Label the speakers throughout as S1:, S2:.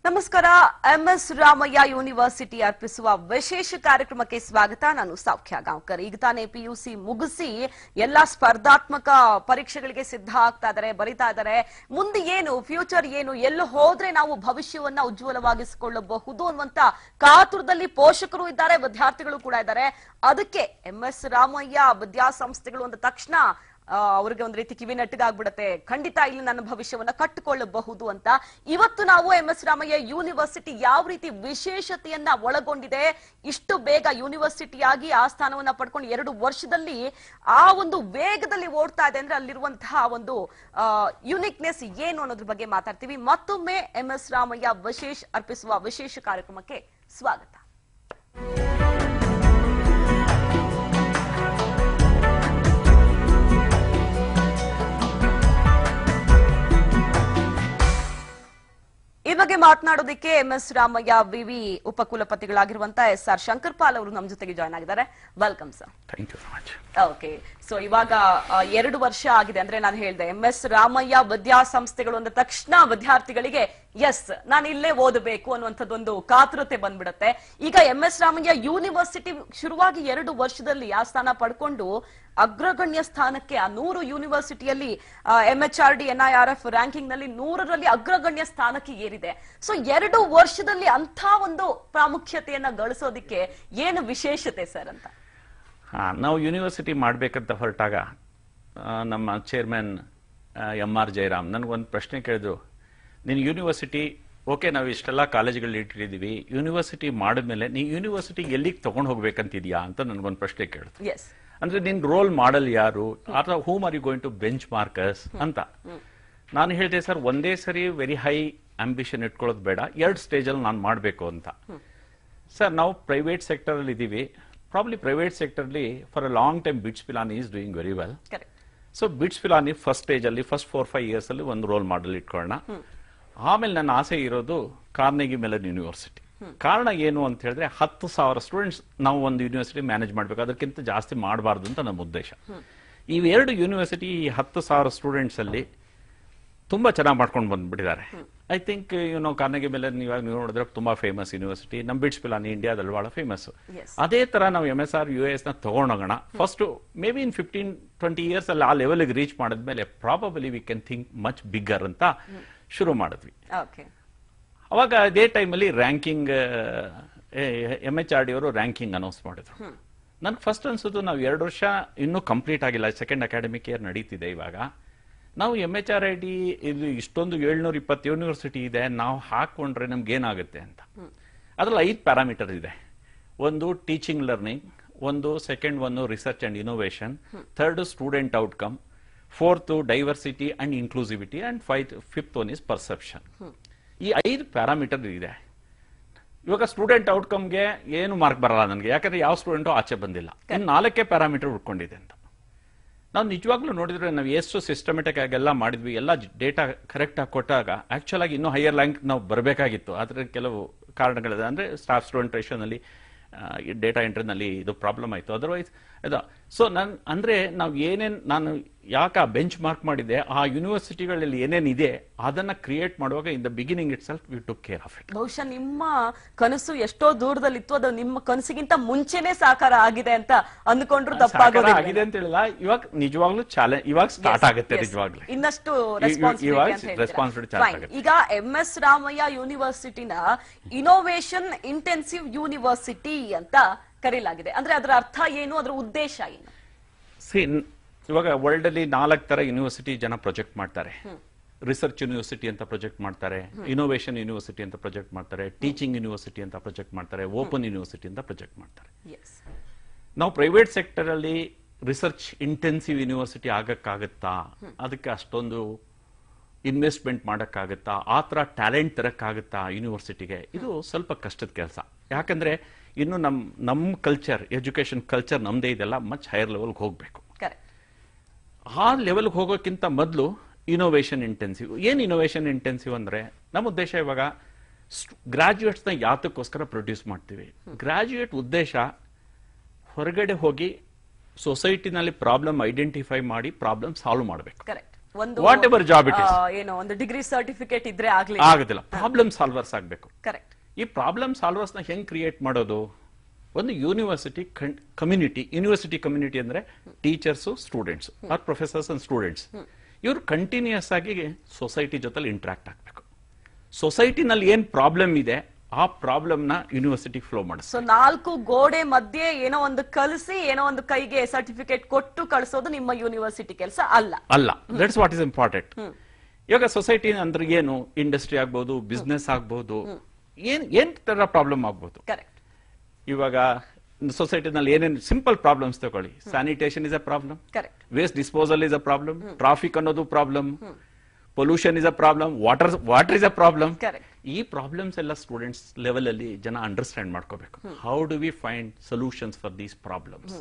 S1: ನಮಸ್ಕಾರ MS Ramaiah university ಅರ್ಪಿಸುವ ವಿಶೇಷ ಕಾರ್ಯಕ್ರಮಕ್ಕೆ ಸ್ವಾಗತ ನಾನು ಸೌಖ್ಯ ಗಾಂವ್ಕರ್ ಈಗ ತಾನೇ ಪಿಯುಸಿ ಮುಗಿಸಿ ಎಲ್ಲಾ ಸ್ಪರ್ಧಾತ್ಮಕ ಪರೀಕ್ಷೆಗಳಿಗೆ ಸಿದ್ಧ ಆಗ್ತಾ ಇದಾರೆ ಬರಿತಾ ಇದಾರೆ ಮುಂದೆ ಏನು ಫ್ಯೂಚರ್ ಏನು ಎಲ್ಲೂ ಹೋದ್ರೆ ನಾವು ಭವಿಷ್ಯವನ್ನ ಉಜ್ವಲವಾಗಿಸಿಕೊಳ್ಳಬಹುದು ಅನ್ನುವಂತ ಕಾತುರದಲ್ಲಿ ಪೋಷಕರು ಇದ್ದಾರೆ ವಿದ್ಯಾರ್ಥಿಗಳು ಕೂಡ ಇದ್ದಾರೆ ಅದಕ್ಕೆ ಎಂಎಸ್ ರಾಮಯ್ಯ ವಿದ್ಯಾಸಂಸ್ಥೆಗಳು ಅಂದ ತಕ್ಷಣ ಆ, ಅವ್ರಿಗೆ ಒಂದ್ ರೀತಿ ಕಿವಿ ನೆಟ್ಟಗಾಗ್ಬಿಡತ್ತೆ ಖಂಡಿತ ಇಲ್ಲಿ ನನ್ನ ಭವಿಷ್ಯವನ್ನ ಕಟ್ಟಿಕೊಳ್ಳಬಹುದು ಅಂತ ಇವತ್ತು ನಾವು ಎಂ ಎಸ್ ರಾಮಯ್ಯ ಯೂನಿವರ್ಸಿಟಿ ಯಾವ ರೀತಿ ವಿಶೇಷತೆಯನ್ನ ಒಳಗೊಂಡಿದೆ ಇಷ್ಟು ಬೇಗ ಯೂನಿವರ್ಸಿಟಿಯಾಗಿ ಆ ಸ್ಥಾನವನ್ನ ಪಡ್ಕೊಂಡು ಎರಡು ವರ್ಷದಲ್ಲಿ ಆ ಒಂದು ವೇಗದಲ್ಲಿ ಓಡ್ತಾ ಇದೆ ಅಂದ್ರೆ ಅಲ್ಲಿರುವಂತಹ ಒಂದು ಯುನಿಕ್ನೆಸ್ ಏನು ಅನ್ನೋದ್ರ ಬಗ್ಗೆ ಮಾತಾಡ್ತೀವಿ ಮತ್ತೊಮ್ಮೆ ಎಂ ಎಸ್ ರಾಮಯ್ಯ ವಿಶೇಷ ಅರ್ಪಿಸುವ ವಿಶೇಷ ಕಾರ್ಯಕ್ರಮಕ್ಕೆ ಸ್ವಾಗತ ಈ ಬಗ್ಗೆ ಮಾತನಾಡೋದಕ್ಕೆ ಎಂ ಎಸ್ ರಾಮಯ್ಯ ವಿವಿ ಉಪಕುಲಪತಿಗಳಾಗಿರುವಂತಹ ಎಸ್ ಆರ್ ಶಂಕರ್ಪಾಲ್ ಅವರು ನಮ್ಮ ಜೊತೆಗೆ ಜಾಯ್ನ್ ಆಗಿದ್ದಾರೆ welcome sir
S2: thank you much
S1: okay so ಇವಾಗ ಆ, ಎರಡು ವರ್ಷ ಆಗಿದೆ ಅಂದ್ರೆ ನಾನು ಹೇಳಿದೆ ಎಂ ಎಸ್ ರಾಮಯ್ಯ ವಿದ್ಯಾಸಂಸ್ಥೆಗಳು ಅಂದ ತಕ್ಷಣ ವಿದ್ಯಾರ್ಥಿಗಳಿಗೆ ಎಸ್ ನಾನು ಇಲ್ಲೇ ಓದಬೇಕು ಅನ್ನುವಂಥದ್ದೊಂದು ಕಾತುರತೆ ಬಂದ್ಬಿಡುತ್ತೆ ಈಗ ಎಂ ಎಸ್ ರಾಮಯ್ಯ ಯೂನಿವರ್ಸಿಟಿ ಶುರುವಾಗಿ ಎರಡು ವರ್ಷದಲ್ಲಿ ಆ ಸ್ಥಾನ ಪಡ್ಕೊಂಡು ಅಗ್ರಗಣ್ಯ ಸ್ಥಾನಕ್ಕೆ ಆ ನೂರು ಯೂನಿವರ್ಸಿಟಿಯಲ್ಲಿ M H R D N I R F ranking ನಲ್ಲಿ ನೂರರಲ್ಲಿ ಅಗ್ರಗಣ್ಯ ಸ್ಥಾನಕ್ಕೆ ಏರಿದೆ ಸೊ ಎರಡು ವರ್ಷದಲ್ಲಿ ಅಂಥ ಒಂದು ಪ್ರಾಮುಖ್ಯತೆಯನ್ನ ಗಳಿಸೋದಿಕ್ಕೆ ಏನು ವಿಶೇಷತೆ ಸರ್ ಅಂತ
S2: ಹಾಂ ನಾವು ಯೂನಿವರ್ಸಿಟಿ ಮಾಡಬೇಕಂತ ಹೊರಟಾಗ ಆ, ನಮ್ಮ ಚೇರ್ಮನ್ ಎಮ್ ಆರ್ ಜಯರಾಮ್ ನನಗೊಂದು ಪ್ರಶ್ನೆ ಕೇಳಿದ್ರು ನೀನು ಯೂನಿವರ್ಸಿಟಿ ಓಕೆ ನಾವು ಇಷ್ಟೆಲ್ಲ ಕಾಲೇಜ್ಗಳು ಇಟ್ಟಿದ್ದೀವಿ ಯೂನಿವರ್ಸಿಟಿ ಮಾಡಿದ್ಮೇಲೆ ನೀ ಯೂನಿವರ್ಸಿಟಿ ಎಲ್ಲಿಗೆ ತೊಗೊಂಡು ಹೋಗ್ಬೇಕಂತಿದ್ಯಾ ಅಂತ ನನಗೊಂದು ಪ್ರಶ್ನೆ ಕೇಳಿದ್ರು
S1: ಎಸ್
S2: ಅಂದ್ರೆ ನಿನ್ ರೋಲ್ ಮಾಡಲ್ ಯಾರು ಅಥವಾ whom are you going to bench markers ಅಂತ ನಾನು ಹೇಳಿದೆ ಸರ್ ಒಂದೇ ಸರಿ ವೆರಿ ಹೈ ಆಂಬಿಷನ್ ಇಟ್ಕೊಳ್ಳೋದು ಬೇಡ ಎರಡು ಸ್ಟೇಜಲ್ಲಿ ನಾನು ಮಾಡಬೇಕು ಅಂತ ಸರ್ ನಾವು ಪ್ರೈವೇಟ್ ಸೆಕ್ಟರಲ್ಲಿ ಇದ್ದೀವಿ ಪ್ರಾಬ್ಲಿ ಪ್ರೈವೇಟ್ ಸೆಕ್ಟರ್ಲಿ for a long time BITS Pilani is doing very well
S1: correct
S2: so BITS Pilani first ಸ್ಟೇಜಲ್ಲಿ ಫಸ್ಟ್ ಫೋರ್ ಫೈವ್ ಇಯರ್ಸಲ್ಲಿ ಒಂದು ರೋಲ್ ಮಾಡಲ್ ಇಟ್ಕೊಳ್ಳೋಣ ಆಮೇಲೆ ನನ್ನ ಆಸೆ ಇರೋದು ಕಾರ್ನೆಗಿ ಮೆಲನ್ ಯೂನಿವರ್ಸಿಟಿ ಕಾರಣ ಏನು ಅಂತ ಹೇಳಿದ್ರೆ ಹತ್ತು ಸಾವಿರ ಸ್ಟೂಡೆಂಟ್ಸ್ ನಾವು ಒಂದು ಯೂನಿವರ್ಸಿಟಿ ಮ್ಯಾನೇಜ್ ಮಾಡಬೇಕು ಅದಕ್ಕಿಂತ ಜಾಸ್ತಿ ಮಾಡಬಾರ್ದು ಅಂತ ನಮ್ಮ ಉದ್ದೇಶ ಇವೆರಡು ಯೂನಿವರ್ಸಿಟಿ ಈ ಹತ್ತು ಸಾವಿರ ಸ್ಟೂಡೆಂಟ್ಸ್ ಅಲ್ಲಿ ತುಂಬಾ ಚೆನ್ನಾಗಿ ಮಾಡ್ಕೊಂಡು ಬಂದ್ಬಿಟ್ಟಿದ್ದಾರೆ ಐ ಥಿಂಕ್ ನೋ ಕಾರ್ನೆಗಿ ಮೇಲೆ ಇವಾಗ ನೀವು ನೋಡಿದ್ರೆ ತುಂಬಾ ಫೇಮಸ್ ಯೂನಿವರ್ಸಿಟಿ ನಮ್ಮ ಬಿಟ್ಸ್ ಪಿಲಾನಿ ಇಂಡಿಯಾದಲ್ಲಿ ಬಹಳ ಫೇಮಸ್
S1: Yes.
S2: ಅದೇ ತರ ನಾವು M S R U S ನ ತಗೊಂಡೋಗೋಣ first may be in fifteen twenty years ಅಲ್ಲಿ ಆ ಲೆವೆಲ್ಗೆ ರೀಚ್ ಮಾಡಿದ್ಮೇಲೆ probably we can think much bigger ಅಂತ ಶುರು ಮಾಡಿದ್ವಿ
S1: ಓಕೆ
S2: ಅವಾಗ ಅದೇ ಟೈಮಲ್ಲಿ ranking M H R D ಅವರು ರ್ಯಾಂಕಿಂಗ್ ಅನೌನ್ಸ್ ಮಾಡಿದ್ರು ನನ್ಗೆ ಫಸ್ಟ್ ಅನ್ಸುದು ನಾವು ಎರಡು ವರ್ಷ ಇನ್ನೂ ಕಂಪ್ಲೀಟ್ ಆಗಿಲ್ಲ ಸೆಕೆಂಡ್ ಅಕಾಡೆಮಿಕ್ ಇಯರ್ ನಡೀತಿದೆ ಇವಾಗ ನಾವು M H R I D ಇದು ಇಷ್ಟೊಂದು ಏಳ್ನೂರ ಇಪ್ಪತ್ತು ಯೂನಿವರ್ಸಿಟಿ ಇದೆ ನಾವು ಹಾಕೊಂಡ್ರೆ ನಮ್ಗೆ ಏನಾಗುತ್ತೆ ಅಂತ ಅದ್ರಲ್ಲಿ ಐದು ಪ್ಯಾರಾಮೀಟರ್ ಇದೆ ಒಂದು ಟೀಚಿಂಗ್ ಲರ್ನಿಂಗ್ ಒಂದು ಸೆಕೆಂಡ್ ಒಂದು research and innovation third student outcome fourth diversity and inclusivity and fifth fifth one is perception ಈ ಐದು ಪ್ಯಾರಾಮೀಟರ್ ಇದೆ ಇವಾಗ ಸ್ಟೂಡೆಂಟ್ ಔಟ್ಕಮ್ಗೆ ಏನು ಮಾರ್ಕ್ ಬರಲ್ಲ ನನಗೆ ಯಾಕಂದ್ರೆ ಯಾವ ಸ್ಟೂಡೆಂಟು ಆಚೆ ಬಂದಿಲ್ಲ ಇನ್ನು ನಾಲ್ಕೇ ಪ್ಯಾರಾಮೀಟರ್ ಉಟ್ಕೊಂಡಿದೆ ಅಂತ ನಾವು ನಿಜವಾಗ್ಲೂ ನೋಡಿದ್ರೆ ನಾವು ಎಷ್ಟು ಸಿಸ್ಟಮೆಟಿಕ್ ಆಗಿ ಎಲ್ಲ ಮಾಡಿದ್ವಿ ಎಲ್ಲ ಡೇಟಾ ಕರೆಕ್ಟ್ ಆಗಿ ಕೊಟ್ಟಾಗ ಆಕ್ಚುಲ್ ಆಗಿ ಇನ್ನೂ ಹೈಯರ್ ರ್ಯಾಂಕ್ ನಾವು ಬರಬೇಕಾಗಿತ್ತು ಆದ್ರೆ ಕೆಲವು ಕಾರಣಗಳಿದೆ ಅಂದ್ರೆ ಸ್ಟಾಫ್ ಸ್ಟೂಡೆಂಟ್ ರೇಷನಲ್ಲಿ ಡೇಟಾ ಎಂಟ್ರಿನಲ್ಲಿ ಇದು ಪ್ರಾಬ್ಲಮ್ ಆಯಿತು ಅದರ್ವೈಸ್ ಇದು ಸೊ ನನ್ ಅಂದ್ರೆ ನಾವು ಏನೇನ್ ನಾನು ಯಾಕೆ ಬೆಂಚ್ ಮಾರ್ಕ್ ಮಾಡಿದ್ದೆ ಆ ಯೂನಿವರ್ಸಿಟಿಗಳಲ್ಲಿ ಏನೇನ್ ಇದೆ ಅದನ್ನ ಕ್ರಿಯೇಟ್ ಮಾಡುವಾಗ in the beginning itself we took care of it
S1: ಬಹುಶಃ ನಿಮ್ಮ ಕನಸು ಎಷ್ಟೋ ದೂರದಲ್ಲಿತ್ತು ಅದು ನಿಮ್ಮ ಕನಸಿಗಿಂತ ಮುಂಚೆನೆ ಸಾಕಾರ ಆಗಿದೆ ಅಂತ ಅಂದ್ಕೊಂಡ್ರು
S2: ಸಾಕಾರ
S1: ತಪ್ಪಾಗೋದಿಲ್ಲ
S2: ಆಗಿದೆ ಅಂತ ಹೇಳಿಲ್ಲ ಇವಾಗ ನಿಜವಾಗ್ಲೂ ಚಾಲೆಂಜ್ ಇವಾಗ ಸ್ಟಾರ್ಟ್ ಆಗುತ್ತೆ
S1: Yes.
S2: ನಿಜವಾಗ್ಲೂ
S1: ಇನ್ನಷ್ಟು
S2: ಇ- ಇ- ಇವಾಗ responsibility start
S1: ರೆಸ್ಪಾನ್ಸಿಬಿಲಿಟಿ
S2: ಆಗುತ್ತೆ.
S1: ಈಗ ಎಂ ಎಸ್ ರಾಮಯ್ಯ ಯೂನಿವರ್ಸಿಟಿನ ಇನೋವೇಷನ್ ಇಂಟೆನ್ಸಿವ್ ಯೂನಿವರ್ಸಿಟಿ ಅಂತ ಕರೀಲಾಗಿದೆ ಅಂದ್ರೆ ಅದರ ಅರ್ಥ ಏನು ಅದರ ಉದ್ದೇಶ ಏನು
S2: ಸಿ ಇವಾಗ ವರ್ಲ್ಡ್ ಅಲ್ಲಿ ನಾಲ್ಕು ತರ ಯೂನಿವರ್ಸಿಟಿ ಜನ ಪ್ರೊಜೆಕ್ಟ್ ಮಾಡ್ತಾರೆ ರಿಸರ್ಚ್ ಯೂನಿವರ್ಸಿಟಿ ಅಂತ ಪ್ರೊಜೆಕ್ಟ್ ಮಾಡ್ತಾರೆ ಇನೋವೇಷನ್ ಯೂನಿವರ್ಸಿಟಿ ಅಂತ ಪ್ರೊಜೆಕ್ಟ್ ಮಾಡ್ತಾರೆ ಟೀಚಿಂಗ್ ಯೂನಿವರ್ಸಿಟಿ ಅಂತ ಪ್ರೊಜೆಕ್ಟ್ ಮಾಡ್ತಾರೆ ಓಪನ್ ಯೂನಿವರ್ಸಿಟಿ ಅಂತ ಪ್ರೊಜೆಕ್ಟ್ ಮಾಡ್ತಾರೆ
S1: ಎಸ್
S2: ನಾವು ಪ್ರೈವೇಟ್ ಸೆಕ್ಟರ್ ಅಲ್ಲಿ ರಿಸರ್ಚ್ ಇಂಟೆನ್ಸಿವ್ ಯೂನಿವರ್ಸಿಟಿ ಆಗಕ್ಕಾಗತ್ತಾ ಅದಕ್ಕೆ ಅಷ್ಟೊಂದು ಇನ್ವೆಸ್ಟ್ಮೆಂಟ್ ಮಾಡಕ್ಕಾಗತ್ತಾ ಆ ಥರ ಟ್ಯಾಲೆಂಟ್ ತರಕ್ಕಾಗತ್ತಾ ಯೂನಿವರ್ಸಿಟಿಗೆ ಇದು ಸ್ವಲ್ಪ ಕಷ್ಟದ ಕೆಲಸ ಯಾಕಂದ್ರೆ ಇನ್ನು ನಮ್ ನಮ್ಮ ಕಲ್ಚರ್ ಎಜುಕೇಶನ್ ಕಲ್ಚರ್ ನಮ್ದೇ ಇದೆಲ್ಲ ಮಚ್ ಹೈಯರ್ ಲೆವೆಲ್ಗೆ ಹೋಗ್ಬೇಕು
S1: ಕರೆಕ್ಟ್
S2: ಆ ಲೆವೆಲ್ಗೆ ಹೋಗೋಕ್ಕಿಂತ ಮೊದಲು ಇನೋವೇಷನ್ ಇಂಟೆನ್ಸಿವ್ ಏನು ಇನೋವೇಷನ್ ಇಂಟೆನ್ಸಿವ್ ಅಂದ್ರೆ ನಮ್ಮ ಉದ್ದೇಶ ಇವಾಗ ಗ್ರಾಜ್ಯುಯೇಟ್ಸ್ನ ಯಾತಕ್ಕೋಸ್ಕರ ಪ್ರೊಡ್ಯೂಸ್ ಮಾಡ್ತೀವಿ ಗ್ರಾಜ್ಯುಯೇಟ್ ಉದ್ದೇಶ ಹೊರಗಡೆ ಹೋಗಿ ಸೊಸೈಟಿನಲ್ಲಿ ಪ್ರಾಬ್ಲಮ್ ಐಡೆಂಟಿಫೈ ಮಾಡಿ ಪ್ರಾಬ್ಲಮ್ ಸಾಲ್ವ್ ಮಾಡಬೇಕು
S1: ಕರೆಕ್ಟ್ ಒಂದು
S2: Whatever job it is.
S1: ಆ, ಏನೋ ಒಂದು ಡಿಗ್ರಿ ಸರ್ಟಿಫಿಕೇಟ್ ಇದ್ರೆ ಆಗ್ಲಿ
S2: ಆಗೋದಿಲ್ಲ ಪ್ರಾಬ್ಲಮ್ ಸಾಲ್ವರ್ಸ್ ಆಗಬೇಕು
S1: ಕರೆಕ್ಟ್
S2: ಈ ಪ್ರಾಬ್ಲಮ್ ಸಾಲ್ವರ್ಸ್ ನ ಹೆಂಗ್ ಕ್ರಿಯೇಟ್ ಮಾಡೋದು ಒಂದು ಯೂನಿವರ್ಸಿಟಿ ಕಮ್ಯುನಿಟಿ ಯೂನಿವರ್ಸಿಟಿ ಕಮ್ಯುನಿಟಿ ಅಂದ್ರೆ teachers students or professors and students ಇವರು ಕಂಟಿನ್ಯೂಸ್ ಆಗಿ ಸೊಸೈಟಿ ಜೊತೆ ಇಂಟ್ರಾಕ್ಟ್ ಆಗಬೇಕು ಸೊಸೈಟಿನಲ್ಲಿ ಏನ್ ಪ್ರಾಬ್ಲಮ್ ಇದೆ ಆ ಪ್ರಾಬ್ಲಮ್ ನ ಯೂನಿವರ್ಸಿಟಿ ಫ್ಲೋ ಮಾಡಿಸ್
S1: ಸೊ ನಾಲ್ಕು ಗೋಡೆ ಮಧ್ಯೆ ಏನೋ ಒಂದು ಕಲಿಸಿ ಏನೋ ಒಂದು ಕೈಗೆ ಸರ್ಟಿಫಿಕೇಟ್ ಕೊಟ್ಟು ಕಳಿಸೋದು ನಿಮ್ಮ ಯೂನಿವರ್ಸಿಟಿ ಕೆಲಸ ಅಲ್ಲ
S2: ಅಲ್ಲ ದಟ್ಸ್ ವಾಟ್ ಇಸ್ ಇಂಪಾರ್ಟೆಂಟ್ ಇವಾಗ ಸೊಸೈಟಿ ಅಂದ್ರೆ ಏನು ಇಂಡಸ್ಟ್ರಿ ಆಗ್ಬೋದು ಬಿಸ್ನೆಸ್ ಆಗ್ಬೋದು ಏನ್ ಏನ್ ತರ ಪ್ರಾಬ್ಲಮ್ ಆಗ್ಬೋದು
S1: ಕರೆಕ್ಟ್
S2: ಇವಾಗ ಸೊಸೈಟಿನಲ್ಲಿ ಏನೇನು ಸಿಂಪಲ್ ಪ್ರಾಬ್ಲಮ್ಸ್ ತಗೊಳ್ಳಿ sanitation is a problem
S1: correct
S2: waste disposal is a problem traffic ಅನ್ನೋದು problem pollution is a problem water water is a problem
S1: Correct.
S2: ಈ ಪ್ರಾಬ್ಲಮ್ಸ್ ಎಲ್ಲ ಸ್ಟೂಡೆಂಟ್ಸ್ ಲೆವೆಲ್ ಅಲ್ಲಿ ಜನ ಅಂಡರ್ಸ್ಟ್ಯಾಂಡ್ ಮಾಡ್ಕೋಬೇಕು how do we find solutions for these problems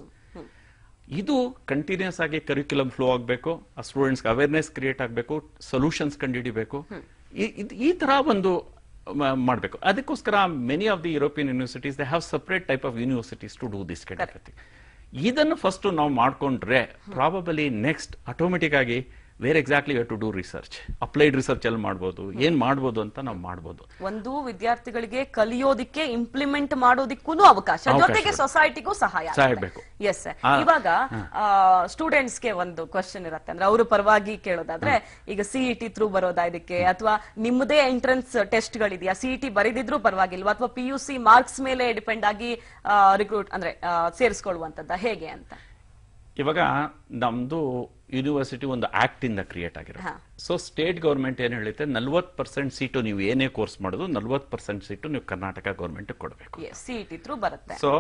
S2: ಇದು continuous ಆಗಿ curriculum flow ಆಗಬೇಕು ಆ ಸ್ಟೂಡೆಂಟ್ಸ್ ಅವೇರ್ನೆಸ್ ಕ್ರಿಯೇಟ್ ಆಗಬೇಕು ಸೊಲ್ಯೂಷನ್ಸ್ ಕಂಡುಹಿಡಿಬೇಕು ಈ- ಇದ್- ಈ ತರ ಒಂದು ಮಾಡಬೇಕು ಅದಕ್ಕೋಸ್ಕರ many of the European universities they have separate type of universities to do this kind of thing ಇದನ್ನು ಫಸ್ಟ್ ನಾವು ಮಾಡ್ಕೊಂಡ್ರೆ ಪ್ರಾಬಬಲಿ ನೆಕ್ಸ್ಟ್ ಆಟೋಮೆಟಿಕ್ ಆಗಿ where exactly to do research applied research ಅಲ್ಲಿ ಮಾಡ್ಬೋದು ಏನ್ ಮಾಡ್ಬೋದು ಅಂತ ನಾವು ಮಾಡ್ಬೋದು
S1: ಒಂದು ವಿದ್ಯಾರ್ಥಿಗಳಿಗೆ ಕಲಿಯೋದಿಕ್ಕೆ ಇಂಪ್ಲಿಮೆಂಟ್ ಮಾಡೋದಿಕ್ಕೂ ಅವಕಾಶ
S2: ಅವಕಾಶ
S1: ಜೊತೆಗೆ
S2: ಇದೆ.
S1: ಸೊಸೈಟಿಗೂ ಸಹಾಯ
S2: ಸಹಾಯ ಬೇಕು.
S1: ಎಸ್
S2: ಆ,
S1: ಇವಾಗ ಸ್ಟೂಡೆಂಟ್ಸ್ ಗೆ ಒಂದು ಕ್ವಶನ್ ಇರುತ್ತೆ ಅಂದ್ರೆ ಅವರು ಪರವಾಗಿ ಕೇಳೋದಾದ್ರೆ ಈಗ ಸಿಇಟಿ ಥ್ರೂ ಬರೋದಾ ಇದಕ್ಕೆ ಅಥವಾ ನಿಮ್ಮದೇ ಎಂಟ್ರೆನ್ಸ್ ಟೆಸ್ಟ್ ಗಳಿದೆಯಾ ಸಿಇಟಿ ಬರೆದಿದ್ರು ಪರವಾಗಿಲ್ವಾ ಅಥವಾ ಪಿ ಯು ಸಿ ಮಾರ್ಕ್ಸ್ ಮೇಲೆ ಡಿಪೆಂಡ್ ಆಗಿ ರಿಕ್ರೂಟ್ ಅಂದ್ರೆ ಆ, ಸೇರಿಸ್ಕೊಳ್ಳುವಂತದ್ದ ಹೇಗೆ ಅಂತ
S2: ಇವಾಗ ನಮ್ದು ಯೂನಿವರ್ಸಿಟಿ ಒಂದು ಆಕ್ಟ್ ಇಂದ ಕ್ರಿಯೇಟ್ ಆಗಿರೋ
S1: ಹಾ.
S2: ಸೊ ಸ್ಟೇಟ್ ಗೌರ್ಮೆಂಟ್ ಏನ್ ಹೇಳುತ್ತೆ ನಲ್ವತ್ ಪರ್ಸೆಂಟ್ ಸೀಟು ನೀವು ಏನೇ ಕೋರ್ಸ್ ಮಾಡೋದು ನಲ್ವತ್ ಪರ್ಸೆಂಟ್ ಸೀಟು ನೀವು ಕರ್ನಾಟಕ ಗೌರ್ಮೆಂಟ್ ಕೊಡಬೇಕು
S1: ಸಿಇಟಿ ಥ್ರೂ ಬರುತ್ತೆ
S2: ಸೊ